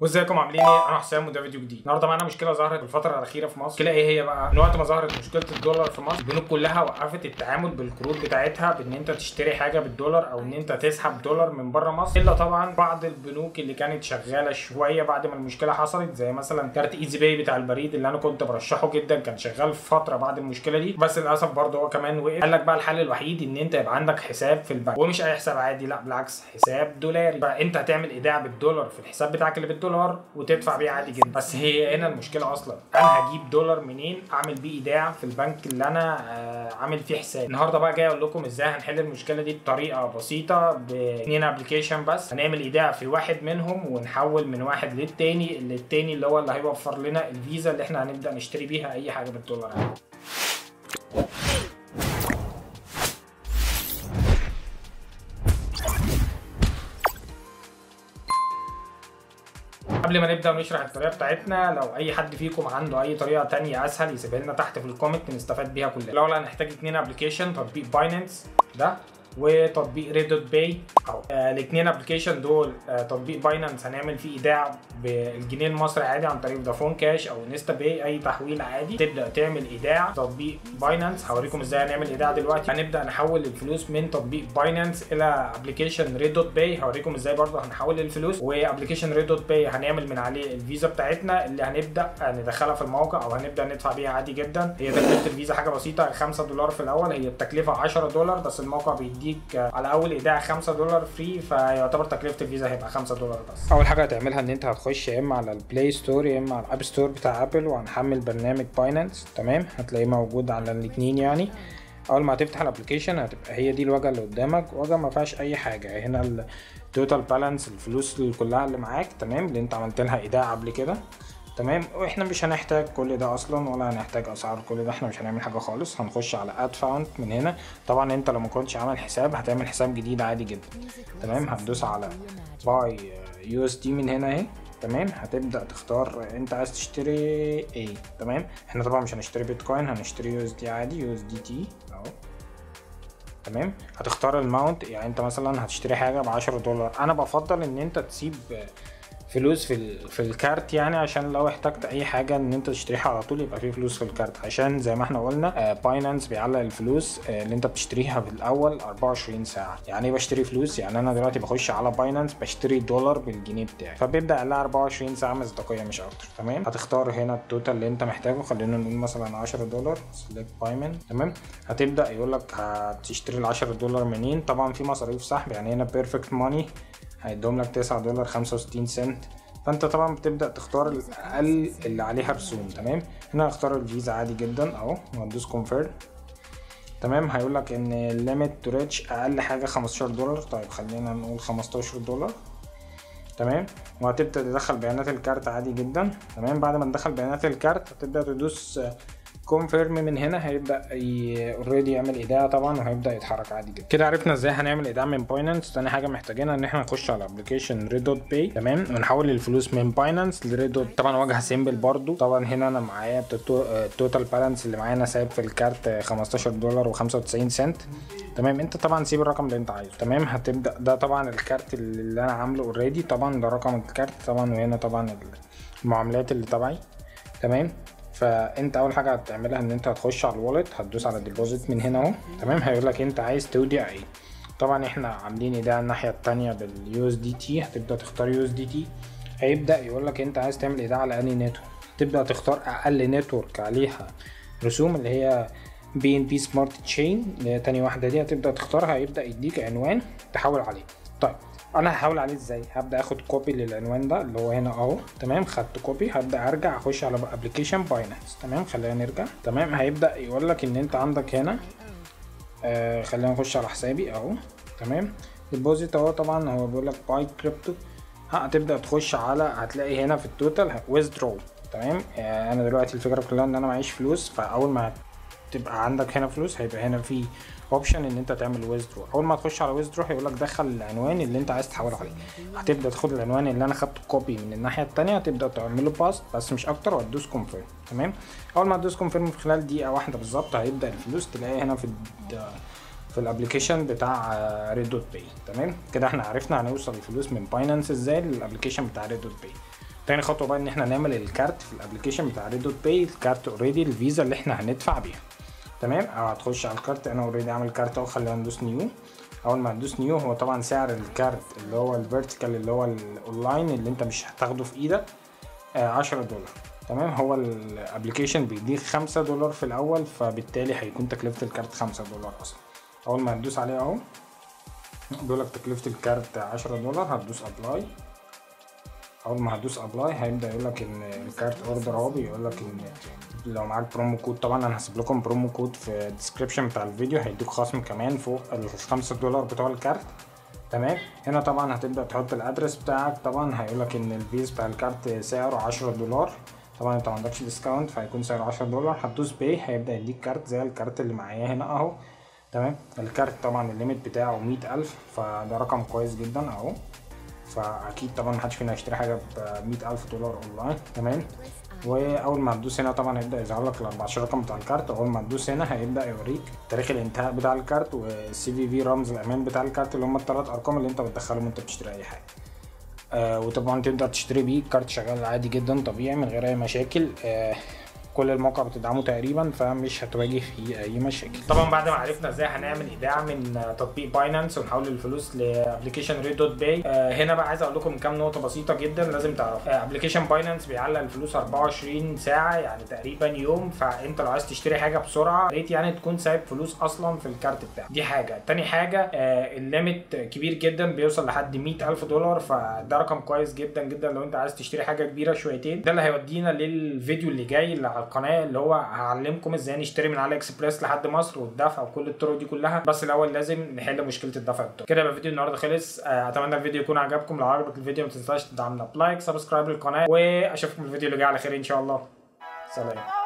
وازيكم عاملين ايه؟ انا حسام وده فيديو جديد. النهارده معانا مشكله ظهرت في الفتره الاخيره في مصر. المشكله ايه هي بقى؟ من وقت ما ظهرت مشكله الدولار في مصر البنوك كلها وقفت التعامل بالقروض بتاعتها بان انت تشتري حاجه بالدولار او ان انت تسحب دولار من بره مصر الا طبعا بعض البنوك اللي كانت شغاله شويه بعد ما المشكله حصلت زي مثلا كارت ايزي باي بتاع البريد اللي انا كنت برشحه جدا كان شغال في فتره بعد المشكله دي بس للاسف برضه هو كمان وقف قال لك بقى الحل الوحيد ان انت يبقى عندك حساب في البنك ومش اي حساب عادي لا بالعكس حساب دولاري فانت هتعمل ايداع بالدولار في الحساب بتاعك اللي بالدولار وتدفع بيه عادي جدا بس هي هنا المشكله اصلا انا هجيب دولار منين اعمل بيه ايداع في البنك اللي انا آه، عامل فيه حساب النهارده بقى جاي اقول لكم ازاي هنحل المشكله دي بطريقه بسيطه باثنين ابلكيشن بس هنعمل ايداع في واحد منهم ونحول من واحد للتاني للتاني اللي هو اللي هيوفر لنا الفيزا اللي احنا هنبدا نشتري بيها اي حاجه بالدولار عادي قبل ما نبدا نشرح الطريقه بتاعتنا لو اي حد فيكم عنده اي طريقه تانية اسهل يسيبها لنا تحت في الكومنت نستفاد بيها كلنا الاول هنحتاج اتنين ابلكيشن تطبيق باينانس ده وتطبيق ريدوت باي اهو آه الاثنين ابلكيشن دول آه تطبيق باينانس هنعمل فيه ايداع بالجنيه المصري عادي عن طريق فودافون كاش او نيستا باي اي تحويل عادي تبدا تعمل ايداع تطبيق باينانس هوريكم ازاي هنعمل ايداع دلوقتي هنبدا نحول الفلوس من تطبيق باينانس الى ابلكيشن ريدوت باي هوريكم ازاي برضه هنحول الفلوس وابلكيشن ريدوت باي هنعمل من عليه الفيزا بتاعتنا اللي هنبدا ندخلها في الموقع او هنبدا ندفع بيها عادي جدا هي تكلفه الفيزا حاجه بسيطه 5 دولار في الاول هي التكلفه 10 دولار بس الموقع بيديك على اول ايداع 5 دولار فري فيعتبر تكلفه الفيزا هيبقى 5 دولار بس اول حاجه هتعملها ان انت هتخش يا اما على البلاي ستور يا اما على الاب ستور بتاع ابل وهنحمل برنامج باينانس تمام هتلاقيه موجود على الاثنين يعني اول ما هتفتح الابلكيشن هتبقى هي دي الواجهه اللي قدامك واجهه ما فيهاش اي حاجه هنا التوتال بالانس الفلوس اللي كلها اللي معاك تمام اللي انت عملت لها ايداع قبل كده تمام واحنا مش هنحتاج كل ده اصلا ولا هنحتاج اسعار كل ده احنا مش هنعمل حاجه خالص هنخش على اد فاوند من هنا طبعا انت لو ما كنتش عامل حساب هتعمل حساب جديد عادي جدا تمام هتدوس على باي يو اس دي من هنا اهي تمام هتبدا تختار انت عايز تشتري ايه تمام احنا طبعا مش هنشتري بيتكوين هنشتري يو اس دي عادي يو اس دي تي اهو تمام هتختار الماونت يعني انت مثلا هتشتري حاجه ب 10 دولار انا بفضل ان انت تسيب فلوس في ال... في الكارت يعني عشان لو احتجت اي حاجه ان انت تشتريها على طول يبقى في فلوس في الكارت عشان زي ما احنا قلنا باينانس بيعلق الفلوس آه اللي انت بتشتريها بالاول 24 ساعه يعني ايه بشتري فلوس يعني انا دلوقتي بخش على باينانس بشتري دولار بالجنيه بتاعي فبيبدا يعلق 24 ساعه مصداقيه مش اكتر تمام هتختار هنا التوتال اللي انت محتاجه خلينا نقول مثلا 10 دولار سيلكت بايمنت تمام هتبدا يقول لك هتشتري ال 10 دولار منين طبعا في مصاريف سحب يعني هنا بيرفكت ماني هيدوم لك 9 دولار 65 سنت فانت طبعا بتبدا تختار الاقل اللي عليها رسوم تمام هنا هختار الفيزا عادي جدا اهو وهدوس كونفيرم تمام هيقول لك ان الليميت تو ريتش اقل حاجه 15 دولار طيب خلينا نقول 15 دولار تمام وهتبدا تدخل بيانات الكارت عادي جدا تمام بعد ما تدخل بيانات الكارت هتبدا تدوس كونفيرم من هنا هيبدا اوريدي يعمل ايداع طبعا وهيبدا يتحرك عادي جدا كده عرفنا ازاي هنعمل ايداع من باينانس تاني حاجه محتاجينها ان احنا نخش على ابلكيشن ريدوت باي تمام ونحول الفلوس من باينانس لريدوت طبعا واجهه سيمبل برضو طبعا هنا انا معايا التوتال بالانس اللي معايا انا سايب في الكارت 15 دولار و95 سنت تمام انت طبعا سيب الرقم اللي انت عايزه تمام هتبدا ده طبعا الكارت اللي انا عامله اوريدي طبعا ده رقم الكارت طبعا وهنا طبعا المعاملات اللي تبعي تمام فانت اول حاجه هتعملها ان انت هتخش على الوالت هتدوس على ديبوزيت من هنا اهو تمام هيقول لك انت عايز تودع ايه طبعا احنا عاملين ايداع الناحيه التانية باليو اس دي تي هتبدا تختار يو اس دي تي هيبدا يقول لك انت عايز تعمل ايداع على انهي نتورك تبدا تختار اقل نتورك عليها رسوم اللي هي بي ان بي سمارت تشين اللي هي تاني واحده دي هتبدا تختارها هيبدا يديك عنوان تحول عليه طيب انا هحاول عليه ازاي هبدا اخد كوبي للعنوان ده اللي هو هنا اهو تمام خدت كوبي هبدا ارجع اخش على ابلكيشن باينانس تمام خلينا نرجع تمام هيبدا يقول لك ان انت عندك هنا آه خلينا نخش على حسابي اهو تمام ديبوزيت اهو طبعا هو بيقول لك باي كريبتو هتبدا تخش على هتلاقي هنا في التوتال ويزدرو تمام آه انا دلوقتي الفكره كلها ان انا معيش فلوس فاول ما تبقى عندك هنا فلوس هيبقى هنا في اوبشن ان انت تعمل ويزدرو اول ما تخش على ويزدرو هيقول لك دخل العنوان اللي انت عايز تحول عليه هتبدا تاخد العنوان اللي انا خدته كوبي من الناحيه التانية هتبدا تعمله باست بس مش اكتر وهتدوس كونفيرم تمام اول ما تدوس كونفيرم في خلال دقيقه واحده بالظبط هيبدا الفلوس تلاقيها هنا في في الابلكيشن بتاع ريدوت باي تمام كده احنا عرفنا هنوصل الفلوس من باينانس ازاي للابلكيشن بتاع ريدوت باي تاني خطوه بقى ان احنا نعمل الكارت في الابلكيشن بتاع ريدوت باي الكارت اوريدي الفيزا اللي احنا هندفع بيها تمام او هتخش على الكارت انا اوريدي عامل كارت اهو خلينا ندوس نيو اول ما تدوس نيو هو طبعا سعر الكارت اللي هو الفيرتيكال اللي هو الاونلاين اللي انت مش هتاخده في ايدك آه 10 دولار تمام هو الابلكيشن بيديك 5 دولار في الاول فبالتالي هيكون تكلفه الكارت 5 دولار اصلا اول ما هتدوس عليه اهو بيقول لك تكلفه الكارت 10 دولار هتدوس ابلاي اول ما هتدوس ابلاي هيبدا يقول لك ان الكارت اوردر اهو بيقول لك ان لو معاك برومو كود طبعا انا هسيب لكم برومو كود في الديسكربشن بتاع الفيديو هيديك خصم كمان فوق ال 5 دولار بتوع الكارت تمام هنا طبعا هتبدا تحط الادرس بتاعك طبعا هيقول لك ان الفيز بتاع الكارت سعره 10 دولار طبعا انت ما عندكش ديسكاونت فهيكون سعره 10 دولار هتدوس باي هيبدا يديك كارت زي الكارت اللي معايا هنا اهو تمام الكارت طبعا الليميت بتاعه 100000 فده رقم كويس جدا اهو فاكيد طبعا محدش فينا هيشتري حاجه ب 100000 دولار اونلاين تمام واول ما تدوس هنا طبعا هيبدا يظهر لك ال 14 رقم بتاع الكارت اول ما تدوس هنا هيبدا يوريك تاريخ الانتهاء بتاع الكارت والسي في في رمز الامان بتاع الكارت اللي هم الثلاث ارقام اللي انت بتدخلهم وانت بتشتري اي حاجه آه وطبعا تقدر تشتري بيه الكارت شغال عادي جدا طبيعي من غير اي مشاكل آه كل المواقع بتدعمه تقريبا فمش هتواجه فيه اي مشاكل طبعا بعد ما عرفنا ازاي هنعمل ايداع من تطبيق باينانس ونحول الفلوس لابلكيشن ريد دوت باي آه هنا بقى عايز اقول لكم كام نقطه بسيطه جدا لازم تعرفوا ابلكيشن باينانس بيعلق الفلوس 24 ساعه يعني تقريبا يوم فانت لو عايز تشتري حاجه بسرعه ريت يعني تكون سايب فلوس اصلا في الكارت بتاعك دي حاجه تاني حاجه آه الليميت كبير جدا بيوصل لحد 100000 دولار فده رقم كويس جدا جدا لو انت عايز تشتري حاجه كبيره شويتين ده اللي هيودينا للفيديو اللي جاي اللي على القناه اللي هو هعلمكم ازاي نشتري من علي اكسبريس لحد مصر والدفع وكل الطرق دي كلها بس الاول لازم نحل مشكله الدفع بتاعه كده يبقى فيديو النهارده خلص اتمنى الفيديو يكون عجبكم لو عجبك الفيديو ما تنساش تدعمنا بلايك سبسكرايب للقناه واشوفكم الفيديو اللي جاي على خير ان شاء الله سلام